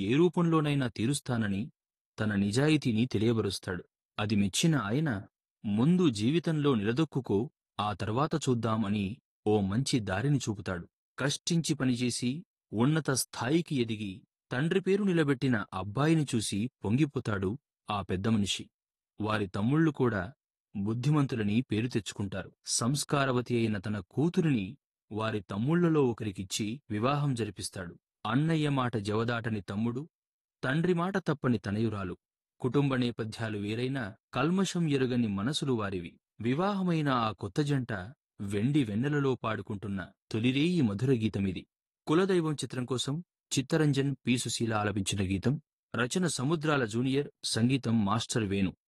ఏ రూపంలోనైనా తీరుస్తానని తన నిజాయితీని తెలియబరుస్తాడు అది మెచ్చిన ఆయన ముందు జీవితంలో నిలదొక్కుకో ఆ తర్వాత చూద్దాం అని ఓ మంచి దారిని చూపుతాడు కష్టించి పనిచేసి ఉన్నత స్థాయికి ఎదిగి తండ్రి పేరు నిలబెట్టిన అబ్బాయిని చూసి పొంగిపోతాడు ఆ పెద్ద మనిషి వారి తమ్ముళ్ళు కూడా బుద్ధిమంతులని పేరు తెచ్చుకుంటారు సంస్కారవతి అయిన తన కూతురిని వారి తమ్ముళ్లలో ఒకరికిచ్చి వివాహం జరిపిస్తాడు అన్నయ్య మాట జవదాటని తమ్ముడు తండ్రి మాట తప్పని తనయురాలు కుటుంబ నేపథ్యాలు వేరైనా కల్మషం ఎరుగని మనసులు వారివి వివాహమైన ఆ కొత్త జంట వెండి వెన్నెలలో పాడుకుంటున్న తొలిరేయి మధుర గీతమిది కులదైవం చిత్రం కోసం చిత్తరంజన్ పి సుశీల ఆలపించిన గీతం రచన సముద్రాల జూనియర్ సంగీతం మాస్టర్ వేణు